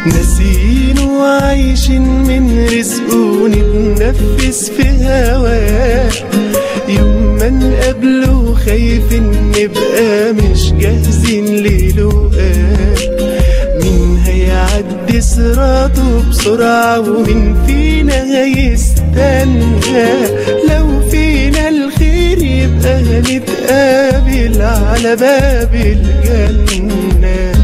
ناسين وعايشين من رزقه ونتنفس في هواه يوم ما نقابله خايفين نبقى مش جاهزين للقاه مين هيعدي صراطه بسرعة ومين فينا هيستنى لو فينا الخير يبقى هنتقابل على باب الجنة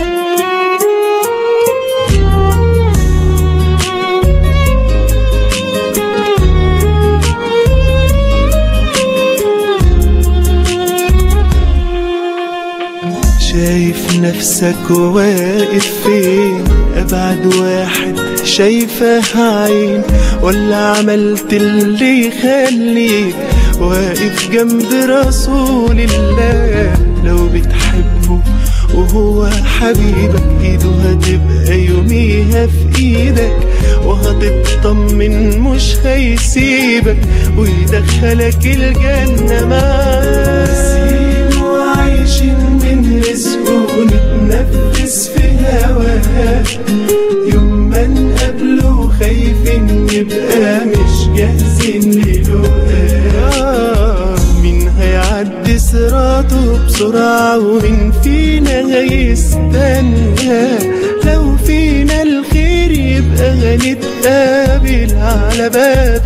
شايف نفسك واقف فين أبعد واحد شايفه عين ولا عملت اللي يخليك واقف جنب رسول الله لو بتحبه وهو حبيبك ايده هتبقى يوميها في ايدك وهتطمن مش هيسيبك ويدخلك الجنة معاه وعايشين من رزقه ونتنفس في هواه يوم ما نقابله خايفين نبقى مش جاهزين للقاه مين هيعدي صراطه بسرعة ومين فينا هيستنى لو فينا الخير يبقى هنتقابل على باب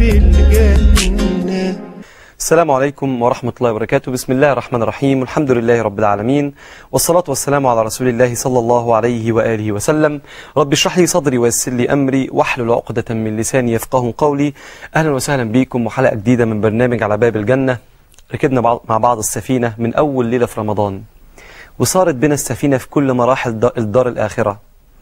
الجنة السلام عليكم ورحمة الله وبركاته بسم الله الرحمن الرحيم والحمد لله رب العالمين والصلاة والسلام على رسول الله صلى الله عليه وآله وسلم رب اشرح لي صدري ويسر لي أمري واحلل عقدة من لساني يفقه قولي أهلا وسهلا بكم وحلقة جديدة من برنامج على باب الجنة ركبنا بعض- مع بعض السفينة من أول ليلة في رمضان وصارت بنا السفينة في كل مراحل دا- الدار الآخرة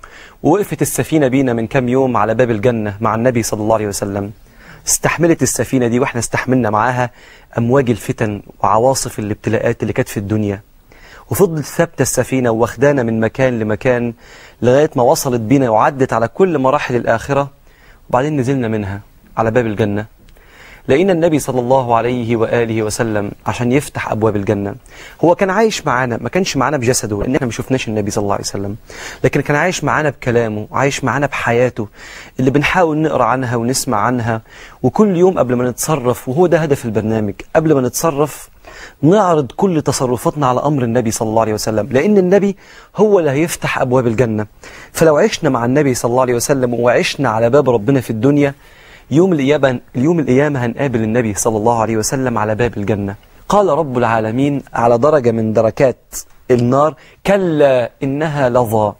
ووقفت السفينة بينا من كام يوم على باب الجنة مع النبي صلى الله عليه وسلم استحملت السفينة دي واحنا استحملنا معاها أمواج الفتن وعواصف الابتلاءات اللي كانت في الدنيا وفضلت ثابتة السفينة واخدانا من مكان لمكان لغاية ما وصلت بينا وعدت على كل مراحل الآخرة وبعدين نزلنا منها على باب الجنة لقينا النبي صلى الله عليه وآله وسلم عشان يفتح أبواب الجنة هو كان عايش معانا ما كانش معانا بجسده لأن احنا ما شفناش النبي صلى الله عليه وسلم لكن كان عايش معانا بكلامه عايش معانا بحياته اللي بنحاول نقرأ عنها ونسمع عنها وكل يوم قبل ما نتصرف وهو ده هدف البرنامج قبل ما نتصرف نعرض كل تصرفاتنا على أمر النبي صلى الله عليه وسلم لأن النبي هو اللي هيفتح أبواب الجنة فلو عشنا مع النبي صلى الله عليه وسلم وعشنا على باب ربنا في الدنيا يوم القيامة اليوم القيامة هنقابل النبي صلى الله عليه وسلم على باب الجنة قال رب العالمين على درجة من دركات النار كلا إنها لظى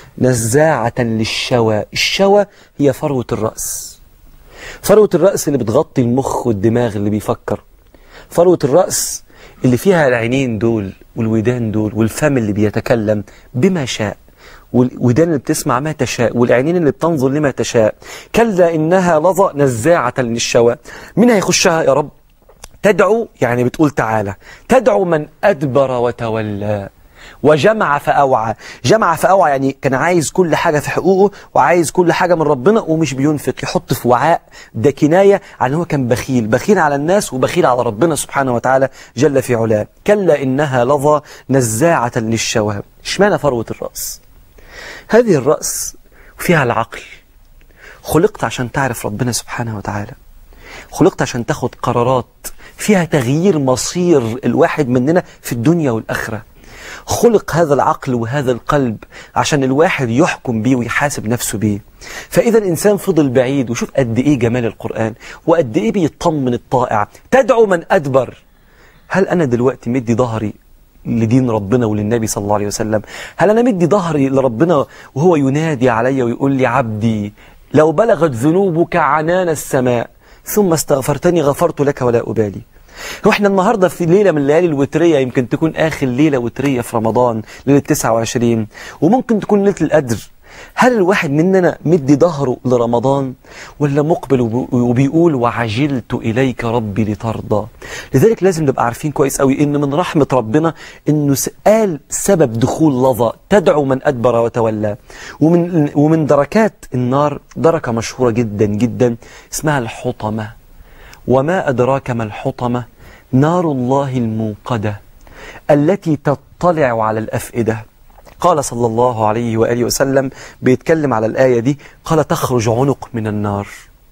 نزاعة للشوى الشوى هي فروة الرأس فروة الرأس اللي بتغطي المخ والدماغ اللي بيفكر فروة الرأس اللي فيها العينين دول والودان دول والفم اللي بيتكلم بما شاء والودان اللي بتسمع ما تشاء والعينين اللي بتنظر لما تشاء كلا إنها لظى نزاعة للشوى مين هيخشها يا رب تدعو يعني بتقول تعالى تدعو من أدبر وتولى وجمع فأوعى جمع فأوعى يعني كان عايز كل حاجة في حقوقه وعايز كل حاجة من ربنا ومش بينفق يحط في وعاء ده كناية عن هو كان بخيل بخيل على الناس وبخيل على ربنا سبحانه وتعالى جل في علاه كلا إنها لظى نزاعة للشوى اشمعنى فروة الرأس هذه الرأس فيها العقل خلقت عشان تعرف ربنا سبحانه وتعالى خلقت عشان تاخد قرارات فيها تغيير مصير الواحد مننا في الدنيا والآخرة خلق هذا العقل وهذا القلب عشان الواحد يحكم بيه ويحاسب نفسه بيه فإذا الإنسان فضل بعيد وشوف قد إيه جمال القرآن وقد إيه بيطمن الطائع تدعو من أدبر هل أنا دلوقتي مدي ظهري لدين ربنا وللنبي صلى الله عليه وسلم هل أنا مدي ظهري لربنا وهو ينادي علي ويقول لي عبدي لو بلغت ذنوبك عنان السماء ثم استغفرتني غفرت لك ولا أبالي واحنا النهاردة في ليلة من الليالي الوترية يمكن تكون آخر ليلة وترية في رمضان ليلة 29 وممكن تكون ليلة القدر هل الواحد مننا مدي ظهره لرمضان ولا مقبل وب- وبيقول وعجلت إليك ربي لترضى لذلك لازم نبقى عارفين كويس قوي إن من رحمة ربنا إنه س- قال سبب دخول لظى تدعو من أدبر وتولى ومن, ومن دركات النار دركة مشهورة جدا جدا اسمها الحطمة وما أدراك ما الحطمة نار الله الموقدة التي تطلع على الأفئدة قال صلى الله عليه وآله وسلم بيتكلم على الآية دي قال تخرج عنق من النار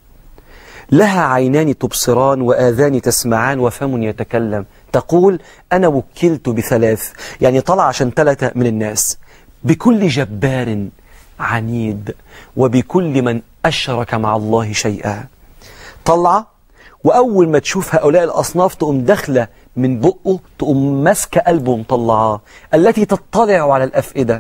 لها عينان تبصران وآذان تسمعان وفم يتكلم تقول أنا وكلت بثلاث يعني طلع عشان ثلاثة من الناس بكل جبار عنيد وبكل من أشرك مع الله شيئا طلع وأول ما تشوف هؤلاء الأصناف تقوم داخلة من بقه تقوم ماسكة قلبه مطلعاه التي تطلع على الأفئدة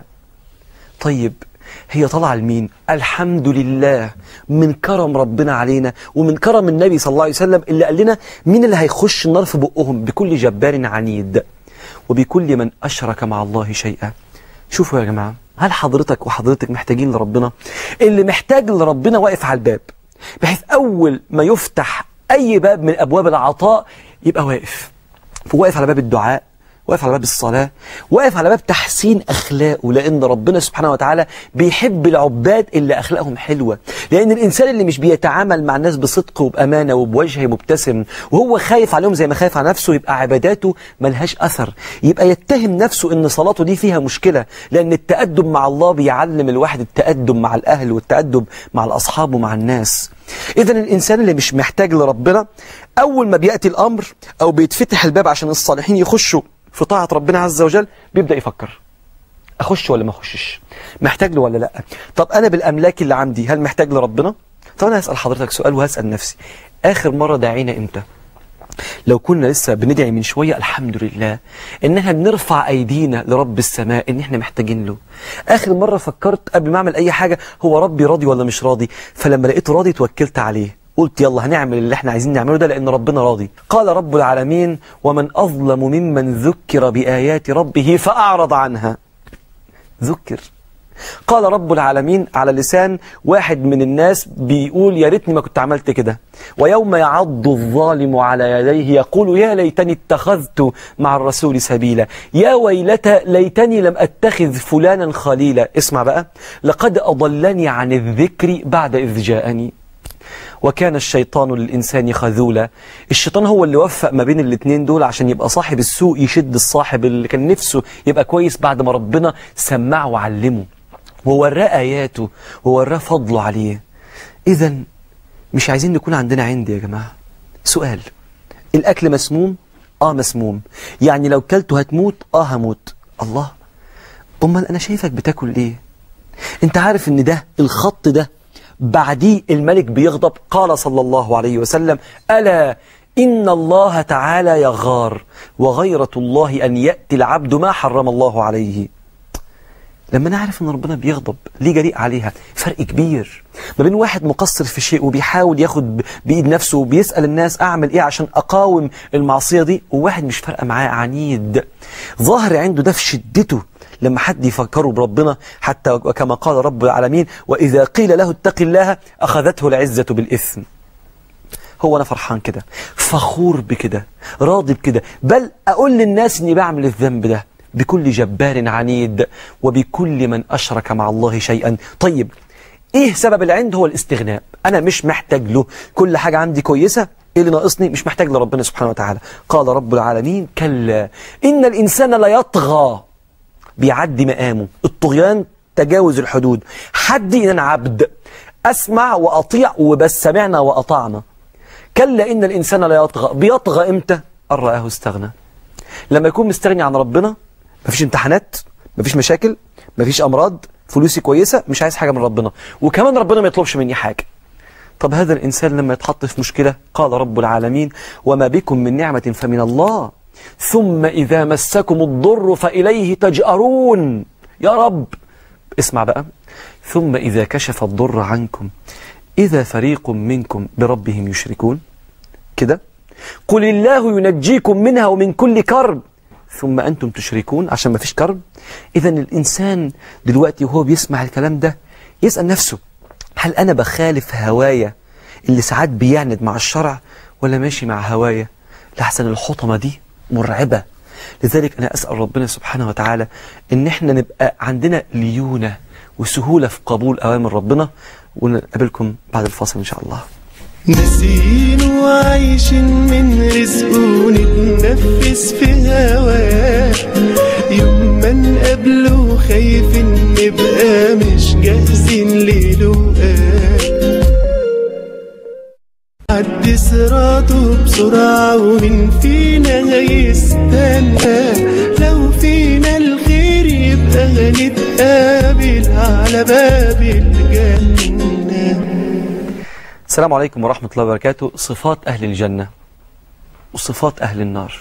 طيب هي طالعة لمين؟ الحمد لله من كرم ربنا علينا ومن كرم النبي صلى الله عليه وسلم اللي قال لنا مين اللي هيخش النار في بقهم بكل جبار عنيد وبكل من أشرك مع الله شيئا شوفوا يا جماعة هل حضرتك وحضرتك محتاجين لربنا اللي محتاج لربنا واقف على الباب بحيث أول ما يفتح أي باب من أبواب العطاء يبقى واقف واقف على باب الدعاء واقف على باب الصلاة واقف على باب تحسين أخلاقه لأن ربنا سبحانه وتعالى بيحب العباد اللي أخلاقهم حلوة لأن الإنسان اللي مش بيتعامل مع الناس بصدق وبأمانة وبوجه مبتسم وهو خايف عليهم زي ما خايف على نفسه يبقى عباداته ملهاش أثر يبقى يتهم نفسه إن صلاته دي فيها مشكلة لأن التأدب مع الله بيعلم الواحد التأدب مع الأهل والتأدب مع الأصحاب ومع الناس إذا الإنسان اللي مش محتاج لربنا أول ما بيأتي الأمر أو بيتفتح الباب عشان الصالحين يخشوا في طاعة ربنا عز وجل بيبدأ يفكر أخش ولا ما أخشش محتاج له ولا لا طب أنا بالأملاك اللي عندي هل محتاج لربنا طب أنا هسأل حضرتك سؤال وهسأل نفسي آخر مرة دعينا إمتى لو كنا لسه بندعي من شوية الحمد لله إن احنا بنرفع أيدينا لرب السماء إن احنا محتاجين له آخر مرة فكرت قبل ما أعمل أي حاجة هو ربي راضي ولا مش راضي فلما لقيته راضي توكلت عليه قلت يلا هنعمل اللي احنا عايزين نعمله ده لأن ربنا راضي قال رب العالمين ومن أظلم ممن ذكر بآيات ربه فأعرض عنها ذكر قال رب العالمين على لسان واحد من الناس بيقول يا ريتني ما كنت عملت كده ويوم يعض الظالم على يديه يقول يا ليتني اتخذت مع الرسول سبيلا يا ويلتى ليتني لم اتخذ فلانا خليلا اسمع بقى لقد أضلني عن الذكر بعد إذ جاءني وكان الشيطان للإنسان خذولا الشيطان هو اللي وفق ما بين الاثنين دول عشان يبقى صاحب السوء يشد الصاحب اللي كان نفسه يبقى كويس بعد ما ربنا سمعه وعلمه ووراه آياته ووراه فضله عليه إذا مش عايزين نكون عندنا عند يا جماعة سؤال الأكل مسموم آه مسموم يعني لو كلته هتموت آه هموت الله أمال أنا شايفك بتاكل ليه أنت عارف إن ده الخط ده بعديه الملك بيغضب قال صلى الله عليه وسلم ألا إن الله تعالى يغار وغيرة الله أن يأتي العبد ما حرم الله عليه لما نعرف ان ربنا بيغضب ليه جريء عليها فرق كبير ما بين واحد مقصر في شيء وبيحاول ياخد بايد نفسه وبيسال الناس اعمل ايه عشان اقاوم المعصيه دي وواحد مش فارقه معاه عنيد ظاهر عنده ده في شدته لما حد يفكره بربنا حتى كما قال رب العالمين واذا قيل له اتق الله اخذته العزه بالاثم هو انا فرحان كده فخور بكده راضي بكده بل اقول للناس اني بعمل الذنب ده بكل جبار عنيد وبكل من أشرك مع الله شيئا طيب إيه سبب العند هو الاستغناء أنا مش محتاج له كل حاجة عندي كويسة إيه اللي ناقصني مش محتاج لربنا سبحانه وتعالى قال رب العالمين كلا إن الإنسان ليطغى بيعدي مقامه الطغيان تجاوز الحدود حد إن أنا عبد أسمع وأطيع وبس سمعنا وأطعنا كلا إن الإنسان ليطغى بيطغى إمتى أن رآه استغنى لما يكون مستغني عن ربنا مفيش امتحانات مفيش مشاكل مفيش امراض فلوسي كويسه مش عايز حاجه من ربنا وكمان ربنا ما يطلبش مني حاجه طب هذا الانسان لما يتحط في مشكله قال رب العالمين وما بكم من نعمه فمن الله ثم اذا مسكم الضر فاليه تجارون يا رب اسمع بقى ثم اذا كشف الضر عنكم اذا فريق منكم بربهم يشركون كده قل الله ينجيكم منها ومن كل كرب ثم أنتم تشركون عشان ما فيش كرب إذا الإنسان دلوقتي وهو بيسمع الكلام ده يسأل نفسه هل أنا بخالف هوايا اللي ساعات بيعند مع الشرع ولا ماشي مع هوايا لحسن الحطمة دي مرعبة لذلك أنا أسأل ربنا سبحانه وتعالى إن إحنا نبقى عندنا ليونة وسهولة في قبول أوامر ربنا ونقابلكم بعد الفاصل إن شاء الله ناسين وعايشين من رزقه ونتنفس في هواه يوم ما نقابله خايفين نبقى مش جاهزين للقاء عدي صراطه بسرعة ومن فينا هيستنى لو فينا الخير يبقى هنتقابل على باب الجنة السلام عليكم ورحمة الله وبركاته صفات أهل الجنة وصفات أهل النار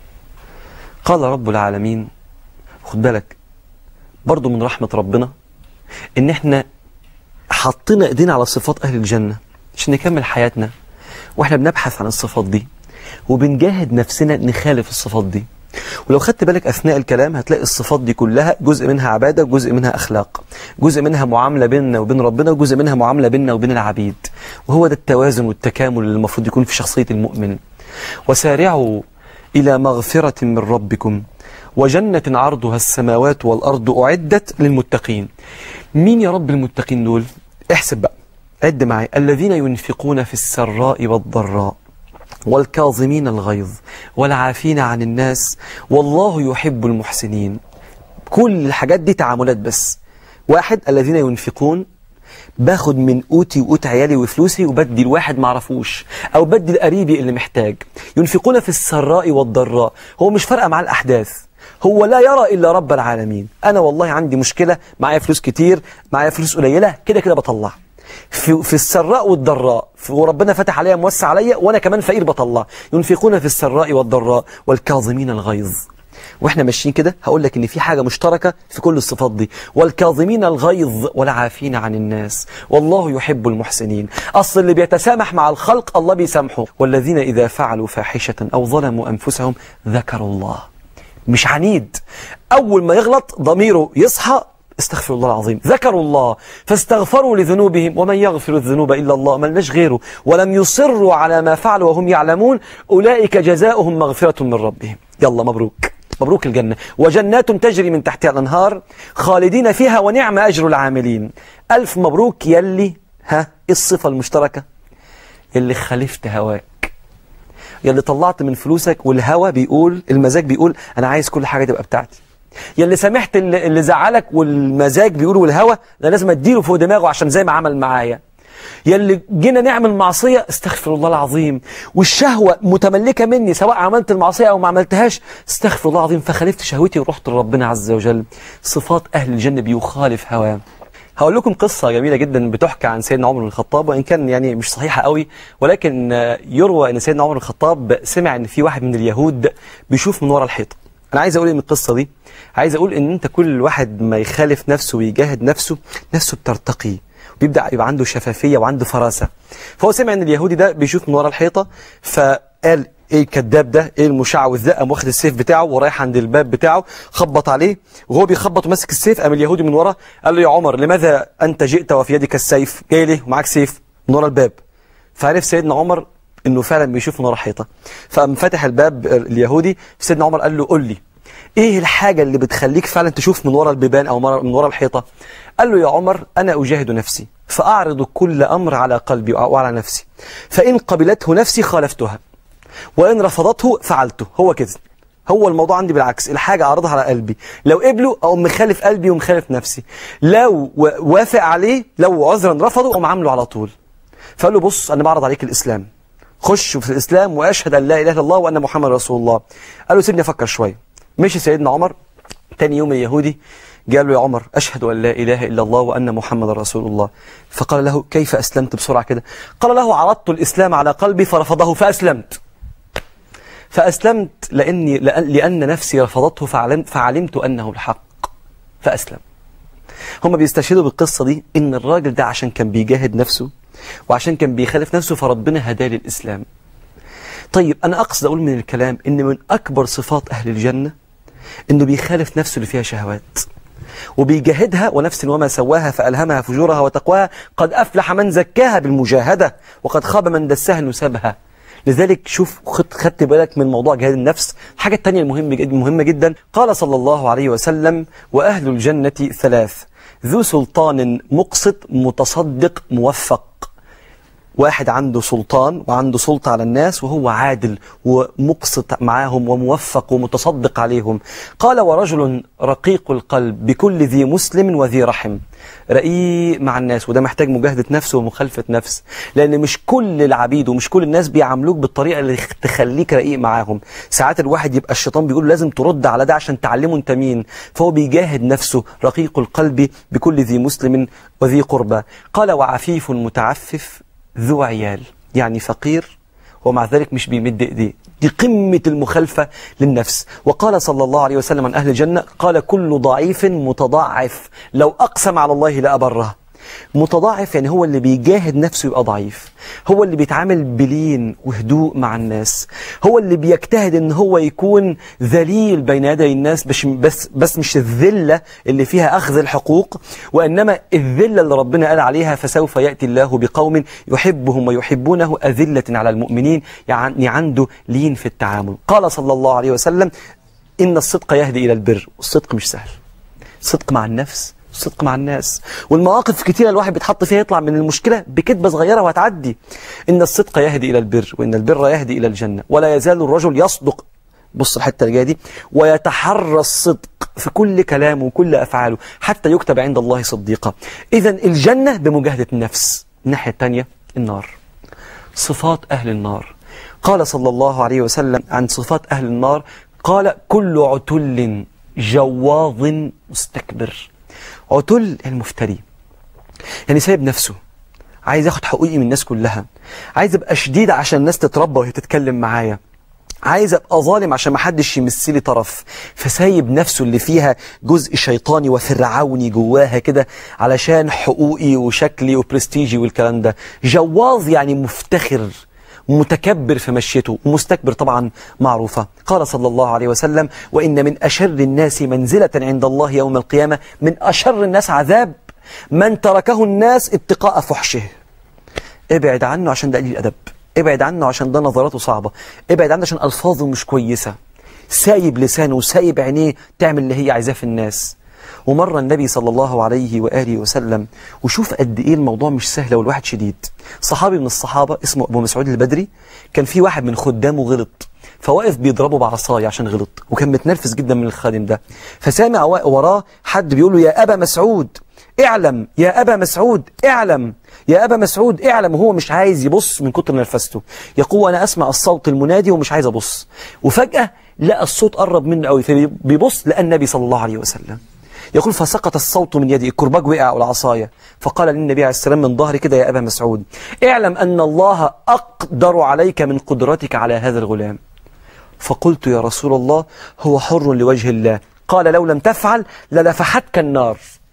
قال رب العالمين خد بالك برضو من رحمة ربنا إن إحنا حطينا إيدينا على صفات أهل الجنة عشان نكمل حياتنا وإحنا بنبحث عن الصفات دي وبنجاهد نفسنا نخالف الصفات دي ولو خدت بالك أثناء الكلام هتلاقي الصفات دي كلها جزء منها عبادة وجزء منها أخلاق جزء منها معاملة بيننا وبين ربنا وجزء منها معاملة بيننا وبين العبيد وهو ده التوازن والتكامل اللي المفروض يكون في شخصية المؤمن وسارعوا إلى مغفرة من ربكم وجنة عرضها السماوات والأرض أعدت للمتقين مين يا رب المتقين دول احسب بقى عد معي الذين ينفقون في السراء والضراء والكاظمين الغيظ والعافين عن الناس والله يحب المحسنين كل الحاجات دي تعاملات بس واحد الذين ينفقون باخد من قوتي وقوت عيالي وفلوسي وبدي الواحد معرفوش او بدي لقريبي اللي محتاج ينفقون في السراء والضراء هو مش فارقه مع الاحداث هو لا يرى الا رب العالمين انا والله عندي مشكله معايا فلوس كتير معايا فلوس قليله كده كده بطلع في, في السراء والضراء في- وربنا فتح عليا موسع عليا وانا كمان فقير بطلع ينفقون في السراء والضراء والكاظمين الغيظ واحنا ماشيين كده هقول لك ان في حاجه مشتركه في كل الصفات دي والكاظمين الغيظ والعافين عن الناس والله يحب المحسنين اصل اللي بيتسامح مع الخلق الله بيسامحه والذين اذا فعلوا فاحشه او ظلموا انفسهم ذكروا الله مش عنيد اول ما يغلط ضميره يصحى استغفر الله العظيم ذكروا الله فاستغفروا لذنوبهم ومن يغفر الذنوب إلا الله ملناش غيره ولم يصروا على ما فعلوا وهم يعلمون أولئك جزاؤهم مغفرة من ربهم يلا مبروك مبروك الجنة وجنات تجري من تحتها الأنهار خالدين فيها ونعم أجر العاملين ألف مبروك يلي ها إيه الصفة المشتركة يلي خالفت هواك يلي طلعت من فلوسك والهوى بيقول المزاج بيقول أنا عايز كل حاجة تبقى بتاعتي يلي سامحت اللي, اللي زعلك والمزاج بيقول والهوى انا لازم اديله فوق دماغه عشان زي ما عمل معايا يلي جينا نعمل معصية استغفر الله العظيم والشهوة متملكة مني سواء عملت المعصية أو ما عملتهاش استغفر الله العظيم فخالفت شهوتي ورحت لربنا عز وجل صفات أهل الجنة بيخالف هواه هقول لكم قصة جميلة جدا بتحكى عن سيدنا عمر بن الخطاب وإن كان يعني مش صحيحة قوي ولكن آه، يروى أن سيدنا عمر بن الخطاب سمع أن في واحد من اليهود بيشوف من ورا الحيطة أنا عايز أقول إيه من القصة دي عايز أقول إن أنت كل واحد ما يخالف نفسه ويجاهد نفسه نفسه بترتقي بيبدأ يبقى عنده شفافية وعنده فراسة فهو سمع ان اليهودي ده بيشوف من ورا الحيطة فقال ايه الكذاب ده ايه المشعوذ ده قام واخد السيف بتاعه ورايح عند الباب بتاعه خبط عليه وهو بيخبط وماسك السيف قام اليهودي من ورا قال له يا عمر لماذا انت جئت وفي يدك السيف جاي ليه ومعاك سيف من ورا الباب فعرف سيدنا عمر انه فعلا بيشوف من ورا الحيطه فقام فتح الباب اليهودي سيدنا عمر قال له قول لي ايه الحاجه اللي بتخليك فعلا تشوف من ورا البيبان او مر- من ورا الحيطه قال له يا عمر انا اجاهد نفسي فاعرض كل امر على قلبي وعلى نفسي فان قبلته نفسي خالفتها وان رفضته فعلته هو كده هو الموضوع عندي بالعكس الحاجة أعرضها على قلبي لو قبله أو مخالف قلبي ومخالف نفسي لو و- وافق عليه لو عذرا رفضه أقوم عامله على طول فقال له بص أنا بعرض عليك الإسلام خش في الإسلام وأشهد أن لا إله إلا الله وأن محمد رسول الله قال له سيبني أفكر شوية مشي سيدنا عمر تاني يوم اليهودي قال له يا عمر أشهد أن لا إله إلا الله وأن محمد رسول الله فقال له كيف أسلمت بسرعة كده قال له عرضت الإسلام على قلبي فرفضه فأسلمت فأسلمت لأني لأن, لأن نفسي رفضته فعلمت, فعلمت أنه الحق فأسلم هم بيستشهدوا بالقصة دي إن الراجل ده عشان كان بيجاهد نفسه وعشان كان بيخالف نفسه فربنا هداه للإسلام طيب أنا أقصد أقول من الكلام إن من أكبر صفات أهل الجنة إنه بيخالف نفسه اللي فيها شهوات وبيجاهدها ونفس وما سواها فألهمها فجورها وتقواها قد أفلح من زكاها بالمجاهدة وقد خاب من دسها نسبها لذلك شوف خد خدت بالك من موضوع جهاد النفس الحاجة التانية المهم جدا مهمة جدا قال صلى الله عليه وسلم وأهل الجنة ثلاث ذو سلطان مقسط متصدق موفق واحد عنده سلطان وعنده سلطة على الناس وهو عادل ومقسط معاهم وموفق ومتصدق عليهم قال ورجل رقيق القلب بكل ذي مسلم وذي رحم رقيق مع الناس وده محتاج مجاهدة نفس ومخالفة نفس لأن مش كل العبيد ومش كل الناس بيعاملوك بالطريقة اللي تخليك رقيق معاهم ساعات الواحد يبقى الشيطان بيقول لازم ترد على ده عشان تعلمه انت مين فهو بيجاهد نفسه رقيق القلب بكل ذي مسلم وذي قربى قال وعفيف متعفف ذو عيال يعني فقير ومع ذلك مش بيمد ايديه دي قمة المخالفة للنفس وقال صلى الله عليه وسلم عن أهل الجنة قال كل ضعيف متضعف لو أقسم على الله لأبره متضاعف يعني هو اللي بيجاهد نفسه يبقى ضعيف هو اللي بيتعامل بلين وهدوء مع الناس هو اللي بيجتهد ان هو يكون ذليل بين يدي الناس بس بس بس مش الذله اللي فيها اخذ الحقوق وانما الذله اللي ربنا قال عليها فسوف ياتي الله بقوم يحبهم ويحبونه اذله على المؤمنين يعني عنده لين في التعامل قال صلى الله عليه وسلم ان الصدق يهدي الى البر والصدق مش سهل صدق مع النفس صدق مع الناس والمواقف كتيرة الواحد بيتحط فيها يطلع من المشكلة بكذبة صغيرة وهتعدي إن الصدق يهدي إلى البر وإن البر يهدي إلى الجنة ولا يزال الرجل يصدق بص الحتة اللي جايه دي ويتحرى الصدق في كل كلامه وكل أفعاله حتى يكتب عند الله صديقا إذا الجنة بمجاهدة النفس الناحية الثانية النار صفات أهل النار قال صلى الله عليه وسلم عن صفات أهل النار قال كل عتل جواظ مستكبر عتل المفتري يعني سايب نفسه عايز ياخد حقوقي من الناس كلها عايز ابقى شديد عشان الناس تتربى وهي تتكلم معايا عايز ابقى ظالم عشان ما حدش يمس لي طرف فسايب نفسه اللي فيها جزء شيطاني وفرعوني جواها كده علشان حقوقي وشكلي وبرستيجي والكلام ده جواظ يعني مفتخر متكبر في مشيته ومستكبر طبعا معروفة قال صلى الله عليه وسلم وإن من أشر الناس منزلة عند الله يوم القيامة من أشر الناس عذاب من تركه الناس اتقاء فحشه ابعد عنه عشان ده قليل الأدب ابعد عنه عشان ده نظراته صعبة ابعد عنه عشان ألفاظه مش كويسة سايب لسانه وسايب عينيه تعمل اللي هي عايزاه في الناس ومر النبي صلى الله عليه وآله وسلم وشوف قد إيه الموضوع مش سهل والواحد شديد صحابي من الصحابة اسمه أبو مسعود البدري كان في واحد من خدامه غلط فواقف بيضربه بعصاية عشان غلط وكان متنرفز جدا من الخادم ده فسامع وراه حد بيقول له يا أبا مسعود اعلم يا أبا مسعود اعلم يا أبا مسعود اعلم وهو مش عايز يبص من كتر نرفزته يقول أنا أسمع الصوت المنادي ومش عايز أبص وفجأة لقى الصوت قرب منه قوي فبيبص لقى النبي صلى الله عليه وسلم يقول فسقط الصوت من يدي الكرباج وقع والعصاية فقال للنبي عليه السلام من ظهري كده يا أبا مسعود اعلم أن الله أقدر عليك من قدرتك على هذا الغلام فقلت يا رسول الله هو حر لوجه الله قال لو لم تفعل للفحتك النار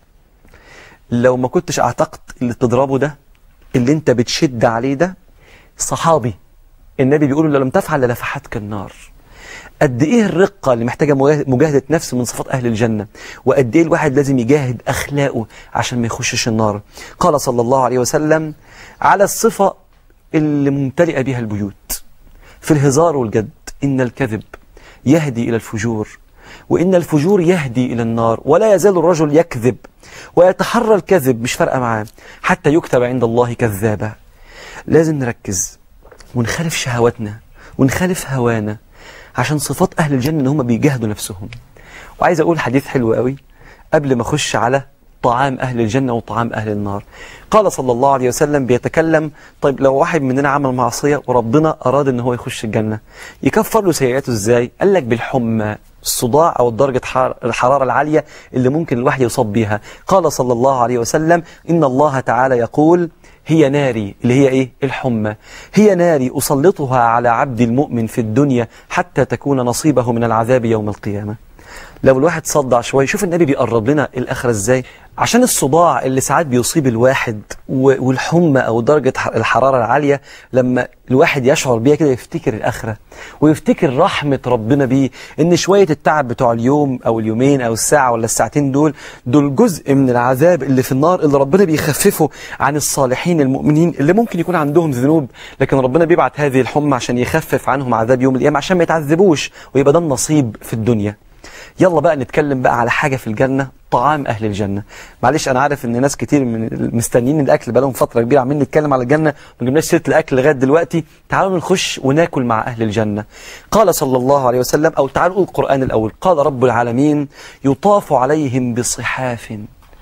لو ما كنتش اعتقد اللي تضربه ده اللي انت بتشد عليه ده صحابي النبي بيقول لو لم تفعل للفحتك النار قد ايه الرقة اللي محتاجة مجاهدة نفس من صفات أهل الجنة وقد ايه الواحد لازم يجاهد أخلاقه عشان ما يخشش النار قال صلى الله عليه وسلم على الصفة اللي ممتلئة بها البيوت في الهزار والجد إن الكذب يهدي إلى الفجور وإن الفجور يهدي إلى النار ولا يزال الرجل يكذب ويتحرى الكذب مش فارقة معاه حتى يكتب عند الله كذابا لازم نركز ونخالف شهواتنا ونخالف هوانا عشان صفات أهل الجنة إن هم بيجاهدوا نفسهم وعايز أقول حديث حلو قوي قبل ما أخش على طعام أهل الجنة وطعام أهل النار قال صلى الله عليه وسلم بيتكلم طيب لو واحد مننا عمل معصية وربنا أراد إن هو يخش الجنة يكفر له سيئاته إزاي قال لك بالحمى الصداع أو درجة الحرارة العالية اللي ممكن الواحد يصاب بيها قال صلى الله عليه وسلم إن الله تعالى يقول هي ناري اللي هي إيه الحمى هي ناري أسلطها على عبد المؤمن في الدنيا حتى تكون نصيبه من العذاب يوم القيامة لو الواحد صدع شوية شوف النبي بيقرب لنا الآخرة إزاي عشان الصداع اللي ساعات بيصيب الواحد والحمى أو درجة الحرارة العالية لما الواحد يشعر بيها كده يفتكر الآخرة ويفتكر رحمة ربنا بيه إن شوية التعب بتوع اليوم أو اليومين أو الساعة ولا الساعتين دول دول جزء من العذاب اللي في النار اللي ربنا بيخففه عن الصالحين المؤمنين اللي ممكن يكون عندهم ذنوب لكن ربنا بيبعت هذه الحمى عشان يخفف عنهم عذاب يوم القيامة عشان ما يتعذبوش ويبقى ده النصيب في الدنيا يلا بقى نتكلم بقى على حاجة في الجنة طعام أهل الجنة معلش أنا عارف إن ناس كتير من المستنيين الأكل بقالهم فترة كبيرة عمالين نتكلم على الجنة ما جبناش سيرة الأكل لغاية دلوقتي تعالوا نخش وناكل مع أهل الجنة قال صلى الله عليه وسلم أو تعالوا نقول القرآن الأول قال رب العالمين يطاف عليهم بصحاف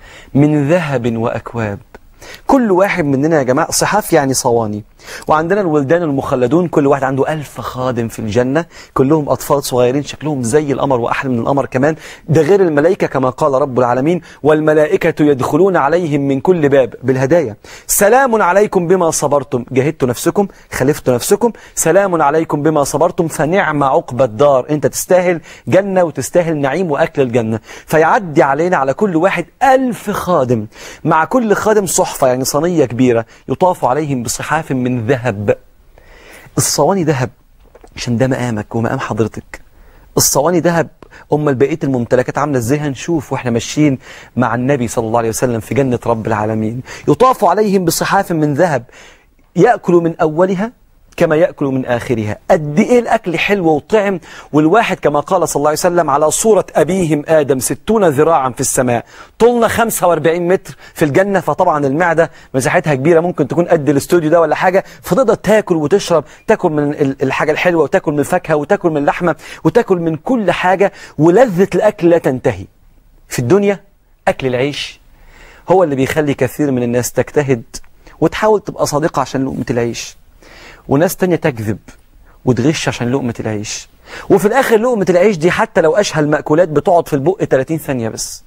من ذهب وأكواب كل واحد مننا يا جماعة صحاف يعني صواني وعندنا الولدان المخلدون كل واحد عنده ألف خادم في الجنة كلهم أطفال صغيرين شكلهم زي القمر وأحلى من القمر كمان ده غير الملائكة كما قال رب العالمين والملائكة يدخلون عليهم من كل باب بالهدايا سلام عليكم بما صبرتم جهدتوا نفسكم خلفتوا نفسكم سلام عليكم بما صبرتم فنعم عقبى الدار انت تستاهل جنة وتستاهل نعيم وأكل الجنة فيعدي علينا على كل واحد ألف خادم مع كل خادم صحفة يعني صينية كبيرة يطاف عليهم بصحاف من ذهب الصواني ذهب عشان ده مقامك ومقام حضرتك الصواني ذهب امال بقيه الممتلكات عامله ازاي هنشوف واحنا ماشيين مع النبي صلى الله عليه وسلم في جنه رب العالمين يطاف عليهم بصحاف من ذهب ياكل من اولها كما يأكل من آخرها قد إيه الأكل حلو وطعم والواحد كما قال صلى الله عليه وسلم على صورة أبيهم آدم ستون ذراعا في السماء طولنا 45 متر في الجنة فطبعا المعدة مساحتها كبيرة ممكن تكون قد الاستوديو ده ولا حاجة فتقدر تاكل وتشرب تاكل من ال- الحاجة الحلوة وتاكل من الفاكهة وتاكل من اللحمة وتاكل من كل حاجة ولذة الأكل لا تنتهي في الدنيا أكل العيش هو اللي بيخلي كثير من الناس تجتهد وتحاول تبقى صادقة عشان لقمة العيش وناس تانية تكذب وتغش عشان لقمة العيش وفي الآخر لقمة العيش دي حتى لو أشهى المأكولات بتقعد في البق 30 ثانية بس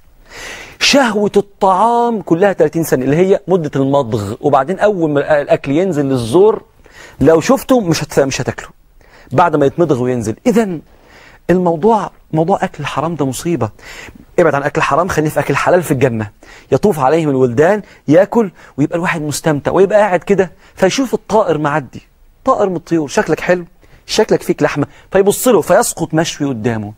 شهوة الطعام كلها 30 ثانية اللي هي مدة المضغ وبعدين أول ما الأكل ينزل للزور لو شفته مش هت... مش هتاكله بعد ما يتمضغ وينزل إذا الموضوع موضوع أكل الحرام ده مصيبة ابعد عن أكل الحرام خليه في أكل الحلال في الجنة يطوف عليهم الولدان ياكل ويبقى الواحد مستمتع ويبقى قاعد كده فيشوف الطائر معدي طائر من الطيور شكلك حلو شكلك فيك لحمة فيبص له فيسقط مشوي قدامه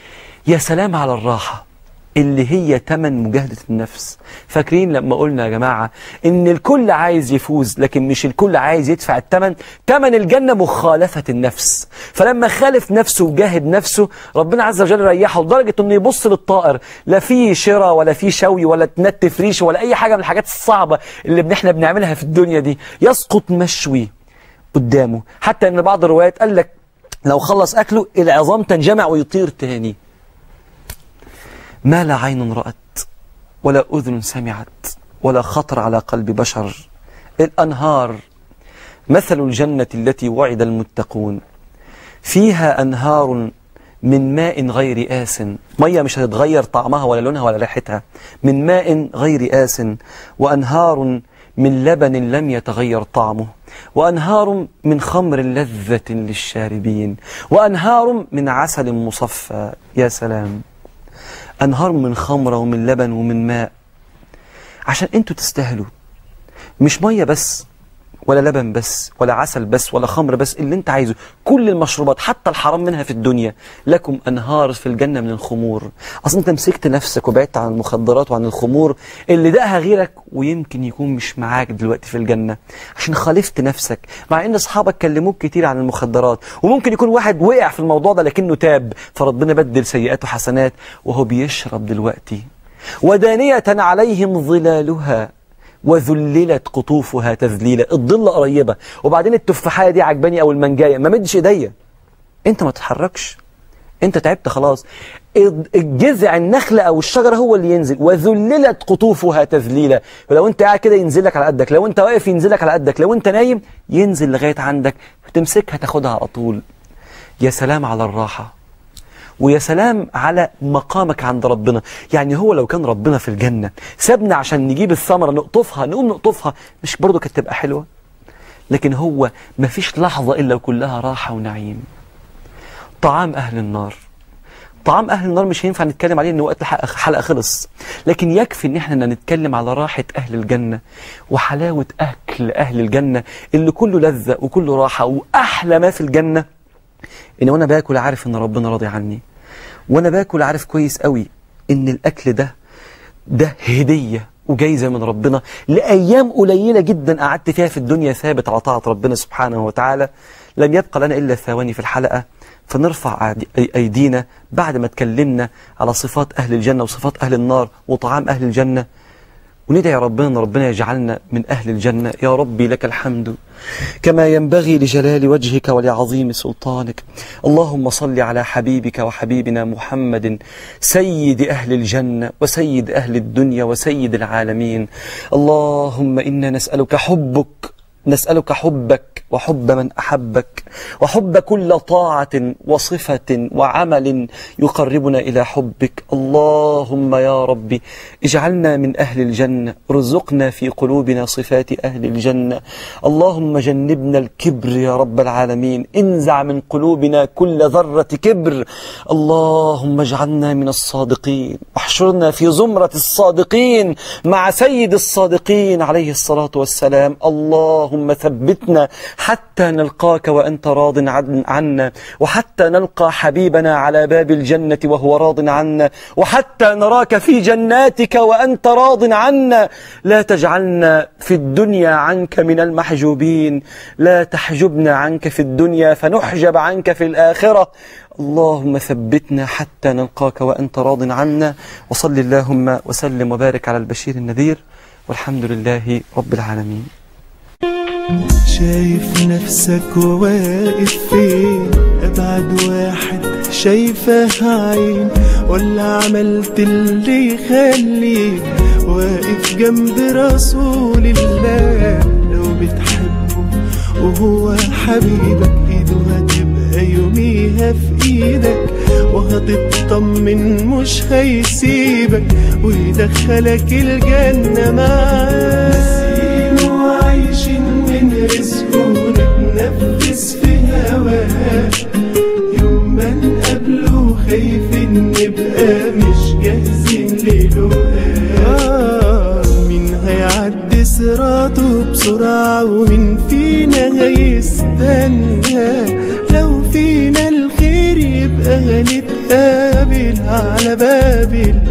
يا سلام على الراحة اللي هي تمن مجاهدة النفس فاكرين لما قلنا يا جماعة ان الكل عايز يفوز لكن مش الكل عايز يدفع التمن تمن الجنة مخالفة النفس فلما خالف نفسه وجاهد نفسه ربنا عز وجل ريحه لدرجة انه يبص للطائر لا في شراء ولا في شوي ولا تنتف ريش ولا اي حاجة من الحاجات الصعبة اللي احنا بنعملها في الدنيا دي يسقط مشوي قدامه حتى ان بعض الروايات قال لك لو خلص اكله العظام تنجمع ويطير تاني ما لا عين رأت ولا أذن سمعت ولا خطر على قلب بشر الأنهار مثل الجنة التي وعد المتقون فيها أنهار من ماء غير آس مية مش هتتغير طعمها ولا لونها ولا ريحتها من ماء غير آس وأنهار من لبن لم يتغير طعمه وأنهار من خمر لذة للشاربين وأنهار من عسل مصفى يا سلام أنهار من خمرة ومن لبن ومن ماء عشان انتوا تستاهلوا مش مية بس ولا لبن بس ولا عسل بس ولا خمر بس اللي انت عايزه كل المشروبات حتى الحرام منها في الدنيا لكم أنهار في الجنة من الخمور أصلا انت مسكت نفسك وبعدت عن المخدرات وعن الخمور اللي دقها غيرك ويمكن يكون مش معاك دلوقتي في الجنة عشان خالفت نفسك مع ان اصحابك كلموك كتير عن المخدرات وممكن يكون واحد وقع في الموضوع ده لكنه تاب فربنا بدل سيئاته حسنات وهو بيشرب دلوقتي ودانية عليهم ظلالها وذللت قطوفها تذليلا الظل قريبة وبعدين التفاحية دي عجباني او المانجاية ما مدش ايديا انت ما تتحركش انت تعبت خلاص الجذع النخلة او الشجرة هو اللي ينزل وذللت قطوفها تذليلا ولو انت قاعد كده ينزل لك على قدك لو انت واقف ينزل لك على قدك لو انت نايم ينزل لغاية عندك تمسكها تاخدها على طول يا سلام على الراحة ويا سلام على مقامك عند ربنا يعني هو لو كان ربنا في الجنة سابنا عشان نجيب الثمرة نقطفها نقوم نقطفها مش برضو كانت تبقى حلوة لكن هو ما فيش لحظة إلا كلها راحة ونعيم طعام أهل النار طعام أهل النار مش هينفع نتكلم عليه إن وقت الحلقة خلص لكن يكفي إن احنا نتكلم على راحة أهل الجنة وحلاوة أكل أهل الجنة اللي كله لذة وكله راحة وأحلى ما في الجنة إن وأنا باكل عارف إن ربنا راضي عني وأنا باكل عارف كويس قوي إن الأكل ده ده هدية وجايزة من ربنا لأيام قليلة جدا قعدت فيها في الدنيا ثابت على طاعة ربنا سبحانه وتعالى لم يبقى لنا إلا ثواني في الحلقة فنرفع أيدي- أي- أيدينا بعد ما اتكلمنا على صفات أهل الجنة وصفات أهل النار وطعام أهل الجنة وندعي ربنا ان ربنا يجعلنا من أهل الجنة يا ربي لك الحمد كما ينبغي لجلال وجهك ولعظيم سلطانك اللهم صل على حبيبك وحبيبنا محمد سيد أهل الجنة وسيد أهل الدنيا وسيد العالمين اللهم إنا نسألك حبك نسألك حبك وحب من أحبك وحب كل طاعة وصفة وعمل يقربنا إلى حبك اللهم يا ربي اجعلنا من أهل الجنة ارزقنا في قلوبنا صفات أهل الجنة اللهم جنبنا الكبر يا رب العالمين انزع من قلوبنا كل ذرة كبر اللهم اجعلنا من الصادقين واحشرنا في زمرة الصادقين مع سيد الصادقين عليه الصلاة والسلام اللهم ثبتنا حتى نلقاك وأنت راض عن- عنا وحتى نلقى حبيبنا على باب الجنة وهو راض عنا وحتى نراك في جناتك وأنت راض عنا لا تجعلنا في الدنيا عنك من المحجوبين لا تحجبنا عنك في الدنيا فنحجب عنك في الآخرة اللهم ثبتنا حتى نلقاك وأنت راض عنا وصل اللهم وسلم وبارك على البشير النذير والحمد لله رب العالمين شايف نفسك واقف فين ابعد واحد شايفه عين ولا عملت اللي يخليك واقف جنب رسول الله لو بتحبه وهو حبيبك ايده هتبقى يوميها في ايدك وهتطمن مش هيسيبك ويدخلك الجنة معاه وعايشين من رزقه نتنفس في هواه يوم ما نقابله خايفين نبقى مش جاهزين للقاه مين هيعدي صراطه بسرعة ومين فينا هيستنى لو فينا الخير يبقى هنتقابل على باب